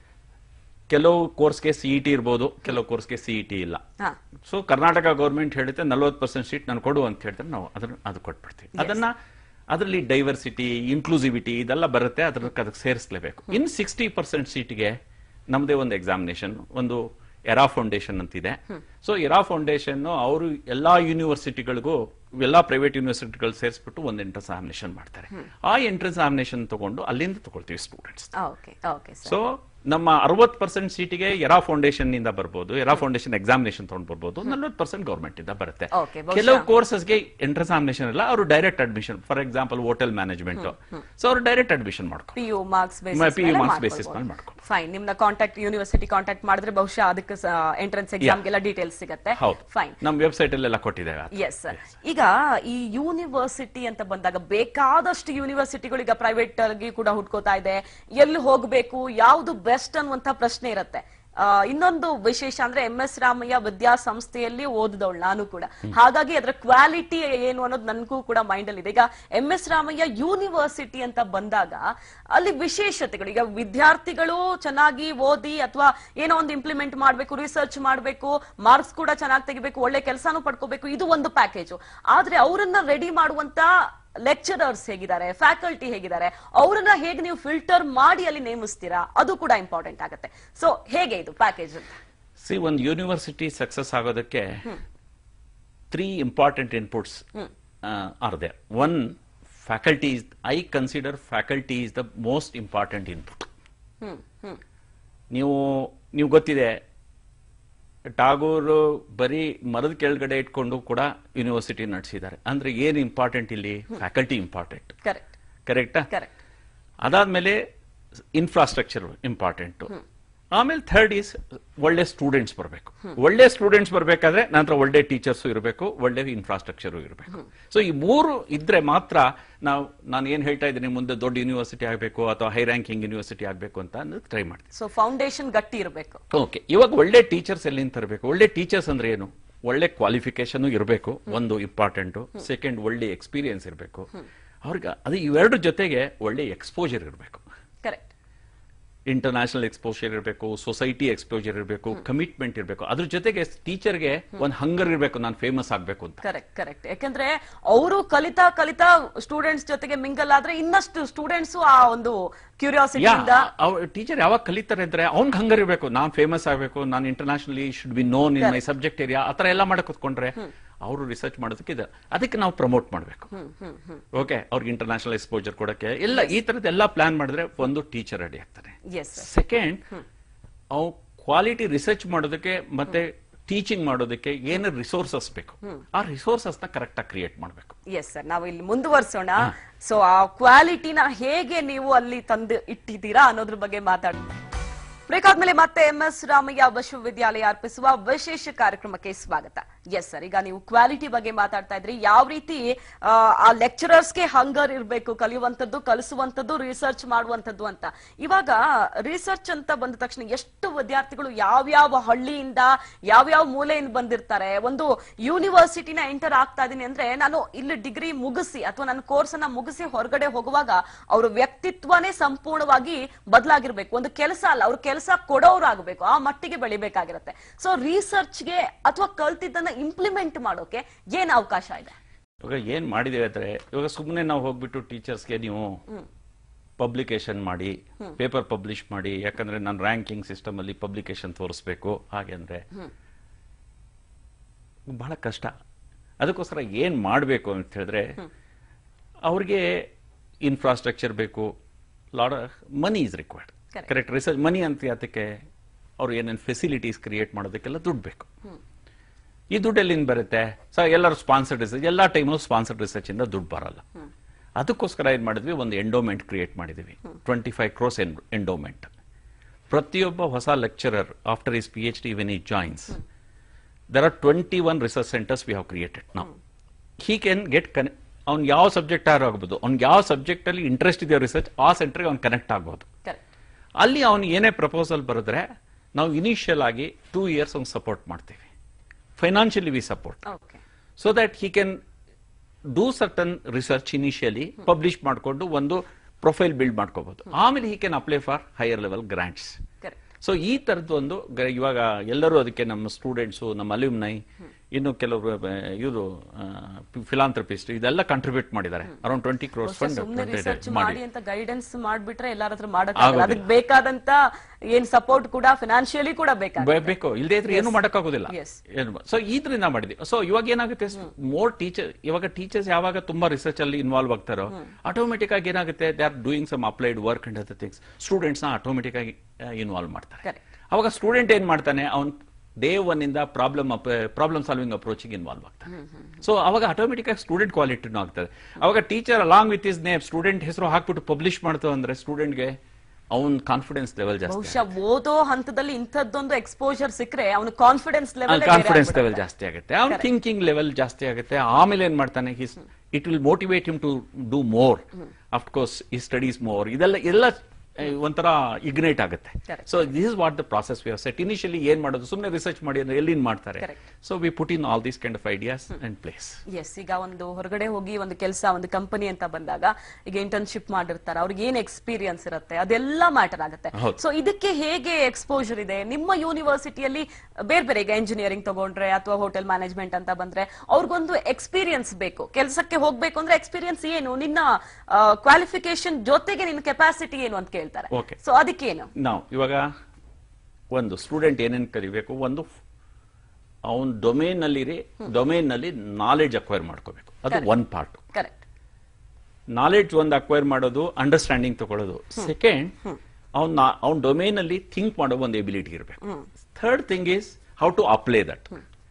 S2: ಕೆಲವು ಕೋರ್ಸ್ಗೆ ಸಿಇಟಿ ಇರ್ಬೋದು ಕೆಲವು ಕೋರ್ಸ್ಗೆ ಸಿಇಟಿ ಇಲ್ಲ
S1: ಹಾ
S2: ಸೊ ಕರ್ನಾಟಕ ಗೌರ್ಮೆಂಟ್ ಹೇಳುತ್ತೆ ನಲ್ವತ್ತು ಪರ್ಸೆಂಟ್ ಸೀಟ್ ನಾನು ಕೊಡು ಅಂತ ಹೇಳಿದ್ರೆ ನಾವು ಅದನ್ನ ಅದು ಕೊಟ್ಬಿಡ್ತೀವಿ ಅದನ್ನ ಅದರಲ್ಲಿ ಡೈವರ್ಸಿಟಿ ಇನ್ಕ್ಲೂಸಿವಿಟಿ ಇದೆಲ್ಲ ಬರುತ್ತೆ ಅದ್ರ ಅದಕ್ಕೆ ಸೇರಿಸಲೇಬೇಕು ಇನ್ ಸಿಕ್ಸ್ಟಿ ಪರ್ಸೆಂಟ್ ಸೀಟ್ಗೆ ನಮ್ದೇ ಒಂದು ಎಕ್ಸಾಮಿನೇಷನ್ ಒಂದು ಎರಾ ಫೌಂಡೇಶನ್ ಅಂತಿದೆ ಸೊ ಎರಾ ಫೌಂಡೇಶನ್ ಅವರು ಎಲ್ಲಾ ಯೂನಿವರ್ಸಿಟಿಗಳಿಗೂ ಎಲ್ಲಾ ಪ್ರೈವೇಟ್ ಯೂನಿವರ್ಸಿಟಿಗಳು ಸೇರಿಸ್ಬಿಟ್ಟು ಒಂದು ಎಂಟ್ರೆನ್ಸ್ ಎಕ್ಸಾಮಿನೇಷನ್ ಮಾಡ್ತಾರೆ ಆ ಎಂಟ್ರೆನ್ಸ್ ಎಕ್ಸಾಮಿನೇಷನ್ ತಗೊಂಡು ಅಲ್ಲಿಂದ ತಗೊಳ್ತೀವಿ students
S1: okay okay sir
S2: so ನಮ್ಮ ಅರವತ್ ಪರ್ಸೆಂಟ್ ಸೀಟಿಗೆ ಎರಾ ಫೌಂಡೇಶನ್ ನಿಂದ ಬರ್ಬೋದು ಎರಾ ಫೌಂಡೇಶನ್ ಎಕ್ಸಾಮಿನೇಷನ್ ತಗೊಂಡ್ ಬರ್ಬೋದು ನಲ್ವತ್ತು ಪರ್ಸೆಂಟ್ ಗವರ್ಮೆಂಟ್ ಇಂದ ಬರುತ್ತೆ
S1: Okay, ಬಹುಶಃ-
S2: ಕೆಲವು ಕೋರ್ಸಸ್ಗೆ ಎಂಟ್ರೆನ್ಸ್ ಎಕ್ಸಾಮಿನೇಷನ್ ಇಲ್ಲ ಅವರು direct admission for example hotel management so ಅವರು ಡೈರೆಕ್ಟ್ ಅಡ್ಮಿಷನ್ ಮಾಡ್ಕೊ
S1: P U marks
S2: PU marks basis ಮೇಲೆ ಮಾಡ್ಕೊಬೋದು.
S1: ಫೈನ್ ನಿಮ್ನ ಕಾಂಟ್ಯಾಕ್ಟ್ ಯೂನಿವರ್ಸಿಟಿ ಕಾಂಟ್ಯಾಕ್ಟ್ ಮಾಡಿದ್ರೆ ಬಹುಶಃ ಅದಕ್ಕೆ ಎಂಟ್ರೆನ್ಸ್ ಎಕ್ಸಾಮ್ಗೆಲ್ಲ ಡೀಟೇಲ್ಸ್ ಸಿಗತ್ತೆ
S2: ಹೌದು
S1: ಫೈನ್
S2: ನಮ್ಮ ವೆಬ್ಸೈಟ್ ಅಲ್ಲೆಲ್ಲ ಕೊಟ್ಟಿದ್ದೇವೆ
S1: ಎಸ್ ಈಗ ಈ ಯೂನಿವರ್ಸಿಟಿ ಅಂತ ಬಂದಾಗ ಬೇಕಾದಷ್ಟು ಯೂನಿವರ್ಸಿಟಿಗಳು ಈಗ ಪ್ರೈವೇಟ್ ಆಗಿ ಕೂಡ ಹುಡ್ಕೋತಾ ಇದೆ ಎಲ್ಲಿ ಹೋಗ್ಬೇಕು ಯಾವ್ದು ಬೆಸ್ಟ್ ಅನ್ನುವಂತ ಪ್ರಶ್ನೆ ಇರುತ್ತೆ ಆ, ಇನ್ನೊಂದು ವಿಶೇಷ ಅಂದ್ರೆ ಎಂ ಎಸ್ ರಾಮಯ್ಯ ವಿದ್ಯಾಸಂಸ್ಥೆಯಲ್ಲಿ ಓದಿದವಳು ನಾನು ಕೂಡ ಹಾಗಾಗಿ ಅದರ ಕ್ವಾಲಿಟಿ ಏನು ಅನ್ನೋದು ನನಗೂ ಕೂಡ ಮೈಂಡ್ ಅಲ್ಲಿ ಇದೆ ಈಗ ಎಂ ಎಸ್ ರಾಮಯ್ಯ ಯೂನಿವರ್ಸಿಟಿ ಅಂತ ಬಂದಾಗ ಅಲ್ಲಿ ವಿಶೇಷತೆಗಳು ಈಗ ವಿದ್ಯಾರ್ಥಿಗಳು ಚೆನ್ನಾಗಿ ಓದಿ ಅಥವಾ ಏನೋ ಒಂದು ಇಂಪ್ಲಿಮೆಂಟ್ ಮಾಡಬೇಕು ರಿಸರ್ಚ್ ಮಾಡಬೇಕು ಮಾರ್ಕ್ಸ್ ಕೂಡ ಚೆನ್ನಾಗಿ ತೆಗಿಬೇಕು ಒಳ್ಳೆ ಕೆಲಸನೂ ಪಡ್ಕೋಬೇಕು ಇದು ಒಂದು ಪ್ಯಾಕೇಜು ಆದ್ರೆ ಅವರನ್ನ ರೆಡಿ ಮಾಡುವಂತ ಲೆಕ್ಚರರ್ಸ್ ಹೇಗಿದ್ದಾರೆ ಫ್ಯಾಕಲ್ಟಿ ಹೇಗಿದ್ದಾರೆ ಅವರನ್ನ ಹೇಗೆ ನೀವು ಫಿಲ್ಟರ್ ಮಾಡಿ ಅಲ್ಲಿ ನೇಮಿಸ್ತೀರಾ ಅದು ಕೂಡ ಇಂಪಾರ್ಟೆಂಟ್ ಆಗುತ್ತೆ ಸೊ ಹೇಗೆ ಇದು ಪ್ಯಾಕೇಜ್ ಅಂತ
S2: ಸಿ ಒಂದು ಯೂನಿವರ್ಸಿಟಿ ಸಕ್ಸಸ್ ಆಗೋದಕ್ಕೆ three important inputs are there one faculty is I consider faculty is the most important input
S1: hmm hmm
S2: ನೀವು ನೀವು ಗೊತ್ತಿದೆ ಟಾಗೂರು ಬರೀ ಮರದ ಕೆಳಗಡೆ ಇಟ್ಕೊಂಡು ಕೂಡ ಯೂನಿವರ್ಸಿಟಿ ನಡೆಸಿದ್ದಾರೆ ಅಂದ್ರೆ ಏನು ಇಂಪಾರ್ಟೆಂಟ್ ಇಲ್ಲಿ ಫ್ಯಾಕಲ್ಟಿ ಇಂಪಾರ್ಟೆಂಟ್
S1: ಕರೆಕ್ಟ್
S2: ಕರೆಕ್ಟಾ
S1: ಕರೆಕ್ಟ್
S2: ಅದಾದ್ಮೇಲೆ ಇನ್ಫ್ರಾಸ್ಟ್ರಕ್ಚರ್ ಇಂಪಾರ್ಟೆಂಟ್ ಆಮೇಲೆ ಥರ್ಡ್ ಈಸ್ ಒಳ್ಳೆ ಸ್ಟೂಡೆಂಟ್ಸ್ ಬರಬೇಕು ಒಳ್ಳೆ ಸ್ಟೂಡೆಂಟ್ಸ್ ಬರಬೇಕಾದ್ರೆ ನಂತರ ಒಳ್ಳೆ ಟೀಚರ್ಸ್ ಇರಬೇಕು ಒಳ್ಳೆ ಇನ್ಫ್ರಾಸ್ಟ್ರಕ್ಚರ್ ಇರಬೇಕು ಸೊ ಈ ಮೂರು ಇದ್ರೆ ಮಾತ್ರ ನಾವು ನಾನು ಏನ್ ಹೇಳ್ತಾ ಇದ್ದೀನಿ ಮುಂದೆ ದೊಡ್ಡ ಯೂನಿವರ್ಸಿಟಿ ಆಗಬೇಕು ಅಥವಾ ಹೈ ರ್ಯಾಂಕಿಂಗ್ ಯೂನಿವರ್ಸಿಟಿ ಆಗಬೇಕು ಅಂತ ಟ್ರೈ ಮಾಡ್ತೀನಿ
S1: ಸೊ ಫೌಂಡೇಶನ್ ಗಟ್ಟಿ ಇರಬೇಕು
S2: ಓಕೆ ಇವಾಗ ಒಳ್ಳೆ ಟೀಚರ್ಸ್ ಎಲ್ಲಿಂದ ತರಬೇಕು ಒಳ್ಳೆ ಟೀಚರ್ಸ್ ಅಂದ್ರೆ ಏನು ಒಳ್ಳೆ ಕ್ವಾಲಿಫಿಕೇಶನ್ ಇರಬೇಕು ಒಂದು ಇಂಪಾರ್ಟೆಂಟ್ ಸೆಕೆಂಡ್ ಒಳ್ಳೆ ಎಕ್ಸ್ಪೀರಿಯನ್ಸ್ ಇರಬೇಕು ಅವ್ರಿಗೆ ಅದು ಇವೆರಡು ಜೊತೆಗೆ ಒಳ್ಳೆ ಎಕ್ಸ್ಪೋಜರ್ ಇರಬೇಕು
S1: ಕರೆಕ್ಟ್
S2: ಇಂಟರ್ನ್ಯಾಷನಲ್ ಎಕ್ಸ್ಪೋಜರ್ ಇರಬೇಕು ಸೊಸೈಟಿ ಎಕ್ಸ್ಪೋಜರ್ ಇರಬೇಕು ಕಮಿಟ್ಮೆಂಟ್ ಇರಬೇಕು ಅದ್ರ ಜೊತೆಗೆ ಟೀಚರ್ಗೆ ಒಂದು ಹಂಗರ್ ಇರಬೇಕು ನಾನು ಫೇಮಸ್ ಆಗಬೇಕು ಅಂತ
S1: ಕರೆಕ್ಟ್ ಕರೆಕ್ಟ್ ಯಾಕಂದ್ರೆ ಅವರು ಕಲಿತಾ ಕಲಿತಾ ಸ್ಟೂಡೆಂಟ್ಸ್ ಜೊತೆಗೆ ಮಿಂಗಲ್ ಆದ್ರೆ ಇನ್ನಷ್ಟು ಸ್ಟೂಡೆಂಟ್ಸ್ ಆ ಒಂದು ಕ್ಯೂರಿಯಾಸಿಟಿಯಿಂದ
S2: ಟೀಚರ್ ಯಾವಾಗ ಕಲಿತಾರೆ ಅಂದ್ರೆ ಅವ್ನ್ಗೆ ಹಂಗರ್ ಇರಬೇಕು ನಾನ್ ಫೇಮಸ್ ಆಗಬೇಕು ನಾನು internationally should be known in my subject area ಆತರ ಎಲ್ಲ ಮಾಡಕ್ ಕೂತ್ಕೊಂಡ್ರೆ ಅವರು ರಿಸರ್ಚ್ ಮಾಡೋದಕ್ಕೆ ಇದೆ ಅದಕ್ಕೆ ನಾವು ಪ್ರಮೋಟ್ ಮಾಡಬೇಕು ಓಕೆ ಅವ್ರಿಗೆ ಇಂಟರ್ನ್ಯಾಷನಲ್ ಎಕ್ಸ್ಪೋಜರ್ ಕೊಡಕ್ಕೆ ಎಲ್ಲ ಈ ತರದ ಎಲ್ಲ ಪ್ಲಾನ್ ಮಾಡಿದ್ರೆ ಒಂದು ಟೀಚರ್ ರೆಡಿ ಆಗ್ತಾರೆ
S1: ಎಸ್
S2: ಸೆಕೆಂಡ್ ಅವು ಕ್ವಾಲಿಟಿ ರಿಸರ್ಚ್ ಮಾಡೋದಕ್ಕೆ ಮತ್ತೆ ಟೀಚಿಂಗ್ ಮಾಡೋದಕ್ಕೆ ಏನು ರಿಸೋರ್ಸಸ್ ಬೇಕು ಆ ರಿಸೋರ್ಸಸ್ ನ ಕರೆಕ್ಟ್ ಆಗಿ ಕ್ರಿಯೇಟ್ ಮಾಡಬೇಕು
S1: ಎಸ್ ಸರ್ ನಾವು ಇಲ್ಲಿ ಮುಂದುವರ್ಸೋಣ ಸೊ ಆ ಕ್ವಾಲಿಟಿನ ಹೇಗೆ ನೀವು ಅಲ್ಲಿ ತಂದು ಇಟ್ಟಿದ್ದೀರಾ ಅನ್ನೋದ್ರ ಬಗ್ಗೆ ಮಾತಾಡ್ತೀವಿ ಬ್ರೇಕ್ ಆದ್ಮೇಲೆ ಮತ್ತೆ ಎಂ ಎಸ್ ರಾಮಯ್ಯ ವಿಶ್ವವಿದ್ಯಾಲಯ ಅರ್ಪಿಸುವ ವಿಶೇಷ ಕಾರ್ಯಕ್ರಮಕ್ಕೆ ಸ್ವಾಗತ ಎಸ್ ಸರ್ ಈಗ ನೀವು ಕ್ವಾಲಿಟಿ ಬಗ್ಗೆ ಮಾತಾಡ್ತಾ ಇದ್ರಿ ಯಾವ ರೀತಿ ಆ, ಆ ಲೆಕ್ಚರರ್ಸ್ಗೆ ಹಂಗರ್ ಇರಬೇಕು ಕಲಿಯುವಂತದ್ದು ಕಲಿಸುವಂತದ್ದು ರಿಸರ್ಚ್ ಮಾಡುವಂತದ್ದು ಅಂತ ಇವಾಗ ರಿಸರ್ಚ್ ಅಂತ ಬಂದ ತಕ್ಷಣ ಎಷ್ಟು ವಿದ್ಯಾರ್ಥಿಗಳು ಯಾವ್ಯಾವ ಹಳ್ಳಿಯಿಂದ ಯಾವ್ಯಾವ ಮೂಲೆಯಿಂದ ಬಂದಿರ್ತಾರೆ ಒಂದು ಯೂನಿವರ್ಸಿಟಿನ ಎಂಟರ್ ಆಗ್ತಾ ಇದೀನಿ ಅಂದ್ರೆ ನಾನು ಇಲ್ಲಿ ಡಿಗ್ರಿ ಮುಗಿಸಿ ಅಥವಾ ನನ್ನ ಕೋರ್ಸ್ ಅನ್ನ ಮುಗಿಸಿ ಹೊರಗಡೆ ಹೋಗುವಾಗ ಅವ್ರ ವ್ಯಕ್ತಿತ್ವನೇ ಸಂಪೂರ್ಣವಾಗಿ ಬದಲಾಗಿರ್ಬೇಕು ಒಂದು ಕೆಲಸ ಅಲ್ಲ ಅವ್ರ ಕೆಲಸ ಕೊಡೋರಾಗಬೇಕು ಆ ಮಟ್ಟಿಗೆ ಬೆಳಿಬೇಕಾಗಿರುತ್ತೆ ಸೊ ರಿಸರ್ಚ್ಗೆ ಅಥವಾ ಕಲ್ತಿದ್ದನ್ನ ಇಂಪ್ಲಿಮೆಂಟ್ ಮಾಡೋಕೆ ಏನ್ ಅವಕಾಶ ಇದೆ
S2: ಇವಾಗ ಏನ್ ಮಾಡಿದೇವೆ ಅಂದ್ರೆ ಇವಾಗ ಸುಮ್ಮನೆ ನಾವು ಹೋಗ್ಬಿಟ್ಟು ಟೀಚರ್ಸ್ಗೆ ನೀವು ಪಬ್ಲಿಕೇಶನ್ ಮಾಡಿ ಪೇಪರ್ ಪಬ್ಲಿಷ್ ಮಾಡಿ ಯಾಕಂದ್ರೆ ನಾನು ರ್ಯಾಂಕಿಂಗ್ ಸಿಸ್ಟಮ್ ಅಲ್ಲಿ ಪಬ್ಲಿಕೇಶನ್ ತೋರಿಸ್ಬೇಕು ಹಾಗೆ ಅಂದ್ರೆ ಬಹಳ ಕಷ್ಟ ಅದಕ್ಕೋಸ್ಕರ ಏನ್ ಮಾಡಬೇಕು ಅಂತ ಹೇಳಿದ್ರೆ ಅವ್ರಿಗೆ ಇನ್ಫ್ರಾಸ್ಟ್ರಕ್ಚರ್ ಬೇಕು lot money is required
S1: Correct.
S2: Correct research money ಅಂತ ಅದಕ್ಕೆ ಅವ್ರು ಏನೇನು ಫೆಸಿಲಿಟೀಸ್ ಕ್ರಿಯೇಟ್ ಮಾಡೋದಕ್ಕೆಲ್ಲ ದುಡ್ಡು ಬೇಕು ಈ ದುಡ್ಡು ಎಲ್ಲಿಂದ ಬರುತ್ತೆ ಸೊ ಎಲ್ಲರೂ ಸ್ಪಾನ್ಸರ್ಡ್ ರಿಸರ್ಚ್ ಎಲ್ಲ ಟೈಮಲ್ಲೂ ಸ್ಪಾನ್ಸರ್ಡ್ ರಿಸರ್ಚ್ ಇಂದ ದುಡ್ಡು ಬರಲ್ಲ ಅದಕ್ಕೋಸ್ಕರ ಏನ್ ಮಾಡಿದ್ವಿ ಒಂದು ಎಂಡೋಮೆಂಟ್ ಕ್ರಿಯೇಟ್ ಮಾಡಿದ್ವಿ ಟ್ವೆಂಟಿ ಫೈವ್ ಕ್ರೋಸ್ ಎಂಡೋಮೆಂಟ್ ಪ್ರತಿಯೊಬ್ಬ ಹೊಸ lecturer after his P H D when he joins there are twenty one research centres we have created ನಾವು ಹಿ ಕ್ಯಾನ್ ಗೆಟ್ ಕನೆ ಅವ್ನು ಯಾವ ಸಬ್ಜೆಕ್ಟ್ ಆರು ಆಗ್ಬೋದು ಅವ್ನಿಗೆ ಯಾವ ಸಬ್ಜೆಕ್ಟ್ ಅಲ್ಲಿ ಇಂಟ್ರೆಸ್ಟ್ ಇದೆಯೋ ರಿಸರ್ಚ್ ಆ ಸೆಂಟರ್ಗೆ ಅವ್ನು ಕನೆಕ್ಟ್ ಆಗ್ಬೋದು
S1: ಕರೆಕ್ಟ್
S2: ಅಲ್ಲಿ ಅವನು ಏನೇ ಪ್ರಪೋಸಲ್ ಬರೆದ್ರೆ ನಾವು ಇನಿಷಿಯಲ್ ಆಗಿ ಟೂ ಇಯರ್ಸ್ ಅವ್ನು ಸಪೋರ್ಟ್ ಮಾಡ್ತೀವಿ financially we support
S1: okay
S2: so that he can do certain research initially publish ಮಾಡಿಕೊಂಡು ಒಂದು ಪ್ರೊಫೈಲ್ ಬಿಲ್ಡ್ ಮಾಡ್ಕೋಬಹುದು ಆಮೇಲೆ he can apply for higher level grants
S1: correct
S2: so ಈ ತರದ್ದು ಒಂದು ಗ- ಇವಾಗ ಎಲ್ಲರೂ ಅದಕ್ಕೆ ನಮ್ಮ ಸ್ಟೂಡೆಂಟ್ಸು ನಮ್ಮ ಅಲ್ಯೂಮ್ನೈ ಇನ್ನು ಕೆಲವರು ಇವರು ಫಿಲಾಂಥ್ರಪಿಸ್ಟ್ ಇದೆಲ್ಲ ಕಂಟ್ರಿಬ್ಯೂಟ್ ಮಾಡಿದ್ದಾರೆ ಅರೌಂಡ್ ಟ್ವೆಂಟಿ ಕ್ರೋರ್ಸ್ ಫಂಡ್
S1: ಸುಮ್ನೆ ರಿಸರ್ಚ್
S2: ಮಾಡಿ
S1: ಮಾಡಿ ಅಂತ ಗೈಡೆನ್ಸ್ ಮಾಡ್ಬಿಟ್ರೆ ಎಲ್ಲಾರ ಹತ್ರ ಮಾಡಕ್ಕಾಗಲ್ಲ ಅದಕ್ಕೆ ಬೇಕಾದಂತ ಏನ್ ಸಪೋರ್ಟ್ ಕೂಡ ಫಿನಾನ್ಷಿಯಲಿ ಕೂಡ ಬೇಕಾಗುತ್ತೆ
S2: ಬೇ- ಬೇಕು ಇಲ್ಲದೆ ಇದ್ರೆ ಏನು ಮಾಡಕ್ಕಾಗೋದಿಲ್ಲ
S1: Yes.
S2: ಸೊ ಇದರಿಂದ ಮಾಡಿದ್ವಿ ಸೊ ಇವಾಗ ಏನಾಗುತ್ತೆ ಮೋರ್ ಟೀಚರ್ ಇವಾಗ ಟೀಚರ್ಸ್ ಯಾವಾಗ ತುಂಬಾ ರಿಸರ್ಚ್ ಅಲ್ಲಿ ಇನ್ವಾಲ್ವ್ ಆಗ್ತಾರೋ ಆಟೋಮೆಟಿಕ್ ಆಗಿ ಏನಾಗುತ್ತೆ they are doing some applied work and other things students ನ ಆಟೋಮೆಟಿಕ್ ಆಗಿ ಇನ್ವಾಲ್ವ್ ಮಾಡ್ತಾರೆ
S1: Correct.
S2: ಅವಾಗ ಸ್ಟೂಡೆಂಟ್ ಏನ್ ಮಾಡ್ತಾನೆ ಅವ್ನ್ ಡೇ ಒನ್ ಇಂದ problem problem solving approach involve ಆಗ್ತಾನೆ ಸೊ ಅವಾಗ ಆಟೋಮೆಟಿಕ್ ಆಗಿ ಸ್ಟೂಡೆಂಟ್ ಕ್ವಾಲಿಟಿನೂ ಆಗ್ತದೆ ಅವಾಗ teacher along with his name student ಹೆಸರು ಹಾಕ್ಬಿಟ್ಟು ಪಬ್ಲಿಷ್ ಮಾಡ್ತು ಅಂದ್ರೆ ಸ್ಟೂಡೆಂಟ್ಗೆ ಅವನ್ ಕಾನ್ಫಿಡೆನ್ಸ್ ಲೆವೆಲ್ ಜಾಸ್ತಿ
S1: ಬಹುಶಃ ಓದೋ ಹಂತದಲ್ಲಿ ಇಂಥದ್ದೊಂದು ಎಕ್ಸ್ಪೋಜರ್ ಸಿಕ್ಕರೆ ಅವನ ಕಾನ್ಫಿಡೆನ್ಸ್ ಲೆವೆಲ್
S2: ಕಾನ್ಫಿಡೆನ್ಸ್ ಲೆವೆಲ್ ಜಾಸ್ತಿ ಆಗುತ್ತೆ ಅವ್ನ ಥಿಂಕಿಂಗ್ ಲೆವೆಲ್ ಜಾಸ್ತಿ ಆಗುತ್ತೆ ಆಮೇಲೆ ಏನ್ ಮಾಡ್ತಾನೆ his it will motivate him to do more of course ಈ ಸ್ಟಡೀಸ್ ಮೋರ್ ಇದೆಲ್ಲ ಎಲ್ಲ ಆ, ಒಂಥರ ಇಗ್ನೈಟ್ ಆಗುತ್ತೆ
S1: Correct.
S2: So this is what the process we set initially ಏನ್ ಮಾಡೋದು ಸುಮ್ಮನೆ ರಿಸರ್ಚ್ ಮಾಡಿ ಅಂದ್ರೆ ಎಲ್ಲಿಂದ ಮಾಡ್ತಾರೆ
S1: Correct.
S2: So we put in all these kind of ideas and place
S1: yes ಈಗ ಒಂದು ಹೊರಗಡೆ ಹೋಗಿ ಒಂದು ಕೆಲಸ ಒಂದು ಕಂಪನಿ ಅಂತ ಬಂದಾಗ ಈಗ ಇಂಟರ್ನ್ಶಿಪ್ ಮಾಡಿರ್ತಾರೆ ಅವ್ರಿಗೆ ಏನ್ ಎಕ್ಸ್ಪೀರಿಯನ್ಸ್ ಇರುತ್ತೆ ಅದೆಲ್ಲ ಮ್ಯಾಟರ್ ಆಗುತ್ತೆ
S2: ಹೌದು.
S1: ಸೊ ಇದಕ್ಕೆ ಹೇಗೆ ಎಕ್ಸ್ಪೋಜರ್ ಇದೆ ನಿಮ್ಮ ಯೂನಿವರ್ಸಿಟಿಯಲ್ಲಿ ಬೇರೆ ಬೇರೆ ಈಗ ಇಂಜಿನಿಯರಿಂಗ್ ತಗೊಂಡ್ರೆ ಅಥವಾ ಹೋಟೆಲ್ ಮ್ಯಾನೇಜ್ಮೆಂಟ್ ಅಂತ ಬಂದ್ರೆ ಅವ್ರಿಗೊಂದು ಎಕ್ಸ್ಪೀರಿಯನ್ಸ್ ಬೇಕು ಕೆಲಸಕ್ಕೆ ಹೋಗ್ಬೇಕು ಅಂದ್ರೆ ಎಕ್ಸ್ಪೀರಿಯನ್ಸ್ ಏನು ನಿನ್ನ ಕ್ವಾಲಿಫಿಕೇಶನ್ ಜೊತೆಗೆ ನಿನ್ನ ಕೆಪಾಸಿಟಿ ಏನು ಅಂತ ಕೇಳ್ತಾರೆ
S2: Okay.
S1: ಸೊ ಅದಕ್ಕೇನು
S2: ನಾವು ಇವಾಗ ಒಂದು ಸ್ಟೂಡೆಂಟ್ ಏನೇನು ಕಲಿಬೇಕು ಒಂದು ಅವನ್ ಡೊಮೇನ್ ನಲ್ಲಿ ಡೊಮೇನ್ ನಲ್ಲಿ ನಾಲೆಡ್ಜ್ ಅಕ್ವೈರ್ ಮಾಡ್ಕೋಬೇಕು ಅದು
S1: Correct.
S2: One part
S1: correct
S2: knowledge ಒಂದು ಅಕ್ವೈರ್ ಮಾಡೋದು ಅಂಡರ್ಸ್ಟ್ಯಾಂಡಿಂಗ್ ತಗೊಳ್ಳೋದು ಸೆಕೆಂಡ್ ಅವ್ನ ಅವ್ನ ಡೊಮೇನ್ ಅಲ್ಲಿ ಥಿಂಕ್ ಮಾಡೋ ಒಂದು ಎಬಿಲಿಟಿ ಇರಬೇಕು third thing is how to apply that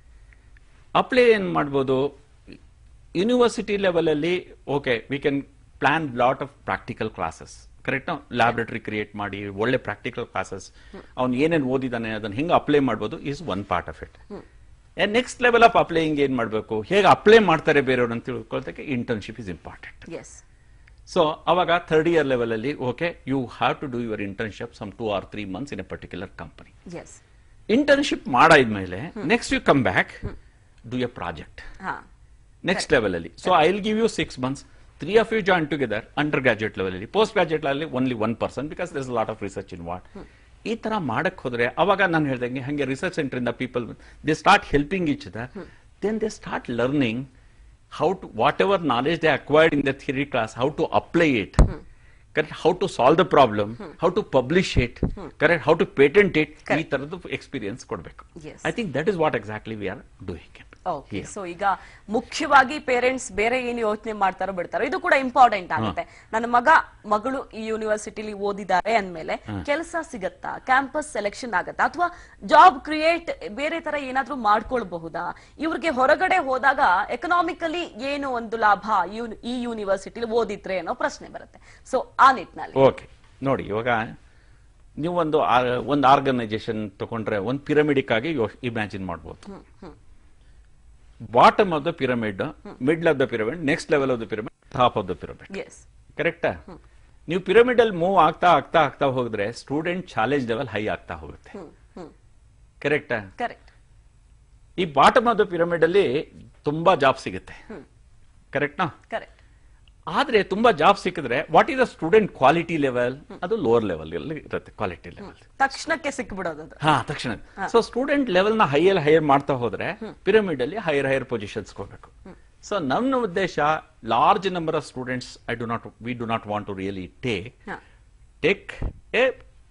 S2: apply ಏನ್ ಮಾಡ್ಬೋದು ಯೂನಿವರ್ಸಿಟಿ ಲೆವೆಲ್ ಅಲ್ಲಿ okay we can plan lot of practical classes correct laboratory create ಮಾಡಿ ಒಳ್ಳೆ ಪ್ರಾಕ್ಟಿಕಲ್ ಕ್ಲಾಸಸ್ ಅವ್ನು ಏನೇನು ಓದಿದಾನೆ ಅದನ್ನ ಹೆಂಗೆ ಅಪ್ಲೈ ಮಾಡ್ಬೋದು is one part of it next level of applying ಏನ್ ಮಾಡಬೇಕು ಹೇಗೆ ಅಪ್ಲೈ ಮಾಡ್ತಾರೆ ಬೇರೆಯವ್ರು ಅಂತ ತಿಳ್ಕೊಳ್ತಕ್ಕೆ internship is important
S1: yes
S2: so ಅವಾಗ ಥರ್ಡ್ ಇಯರ್ ಲೆವೆಲ್ ಅಲ್ಲಿ okay you have to do your internship some two or three months in a particular company
S1: yes
S2: internship ಮಾಡಾದ್ಮೇಲೆ next you come back do a project
S1: ಹಾ
S2: next level ಅಲ್ಲಿ so I will give you six months three of you join together undergraduate level ಅಲ್ಲಿ postgraduate ಅಲ್ಲಿ only one person because there is lot of research in what ಈ ತರ ಮಾಡಕ್ ಹೋದ್ರೆ ಅವಾಗ ನಾನು ಹೇಳ್ದಂಗೆ ಹಂಗೆ ರಿಸರ್ಚ್ ಸೆಂಟರ್ ಇಂದ people they start helping each other then they start learning how to whatever knowledge they acquired in the theory class how to apply it correct how to solve the problem how to publish it correct how to patent it ಈ ತರದ್ದು experience ಕೊಡಬೇಕು
S1: Yes.
S2: I think that is what exactly we are doing it
S1: okay so ಈಗ ಮುಖ್ಯವಾಗಿ parents ಬೇರೆ ಏನು ಯೋಚನೆ ಮಾಡ್ತಾರೋ ಬಿಡ್ತಾರೋ ಇದು ಕೂಡ ಇಂಪಾರ್ಟೆಂಟ್ ಆಗುತ್ತೆ ನನ್ನ ಮಗ ಮಗಳು ಈ ಯೂನಿವರ್ಸಿಟಿಲಿ ಓದಿದ್ದಾರೆ ಅಂದ್ಮೇಲೆ ಕೆಲಸ ಸಿಗತ್ತಾ ಕ್ಯಾಂಪಸ್ ಸೆಲೆಕ್ಷನ್ ಆಗತ್ತಾ ಅಥವಾ ಜಾಬ್ ಕ್ರಿಯೇಟ್ ಬೇರೆ ತರ ಏನಾದ್ರೂ ಮಾಡ್ಕೊಳ್ಬಹುದಾ ಇವ್ರಿಗೆ ಹೊರಗಡೆ ಹೋದಾಗ ಎಕನಾಮಿಕಲಿ ಏನು ಒಂದು ಲಾಭ ಇವ್ನ್- ಈ ಯೂನಿವರ್ಸಿಟಿಲಿ ಓದಿದ್ರೆ ಅನ್ನೋ ಪ್ರಶ್ನೆ ಬರುತ್ತೆ ಸೊ ಆ ನಿಟ್ಟಿನಲ್ಲಿ
S2: ಓಕೆ ನೋಡಿ ಇವಾಗ ನೀವು ಒಂದು ಆ- ಒಂದು ಆರ್ಗನೈಸೇಷನ್ ತಗೊಂಡ್ರೆ ಒಂದು ಪಿರಮಿಡಿಕ್ ಆಗಿ ಇಮ್ಯಾಜಿನ್ ಮಾಡ್ಬೋದು bottom of the pyramid middle of the pyramid next level of the pyramid top of the pyramid
S1: yes
S2: ಕರೆಕ್ಟಾ ನೀವು ಪಿರಮಿಡ್ ಅಲ್ಲಿ ಮೂವ್ ಆಗ್ತಾ ಆಗ್ತಾ ಆಗ್ತಾ ಹೋದ್ರೆ ಸ್ಟೂಡೆಂಟ್ ಚಾಲೆಂಜ್ ಲೆವೆಲ್ ಹೈ ಆಗ್ತಾ ಹೋಗುತ್ತೆ ಕರೆಕ್ಟಾ
S1: ಕರೆಕ್ಟ್
S2: ಈ ಬಾಟಮ್ ಆಫ್ ದ ಪಿರಮಿಡ್ ಅಲ್ಲಿ ತುಂಬಾ ಜಾಬ್ ಸಿಗುತ್ತೆ ಕರೆಕ್ಟ್ನಾ
S1: ಕರೆಕ್ಟ್
S2: ಆದ್ರೆ ತುಂಬಾ ಜಾಬ್ ಸಿಕ್ಕಿದ್ರೆ what is the student quality level ಅದು ಲೋವರ್ ಲೆವೆಲ್ ಇರುತ್ತೆ ಕ್ವಾಲಿಟಿ ಲೆವೆಲ್
S1: ತಕ್ಷಣಕ್ಕೆ ಸಿಕ್ಬಿಡೋದು ಅದು
S2: ಹಾ ತಕ್ಷಣ ಸೊ ಸ್ಟೂಡೆಂಟ್ ಲೆವೆಲ್ ನ ಹೈಯರ್ ಹೈಯರ್ ಮಾಡ್ತಾ ಹೋದ್ರೆ ಪಿರಮಿಡ್ ಅಲ್ಲಿ ಹೈಯರ್ ಹೈಯರ್ ಪೊಸಿಷನ್ಸ್ ಹೋಗ್ಬೇಕು ಸೊ ನನ್ನ ಉದ್ದೇಶ large number of students I do not we do not want to really take
S1: ಹಾ.
S2: ಟೇಕ್ ಎ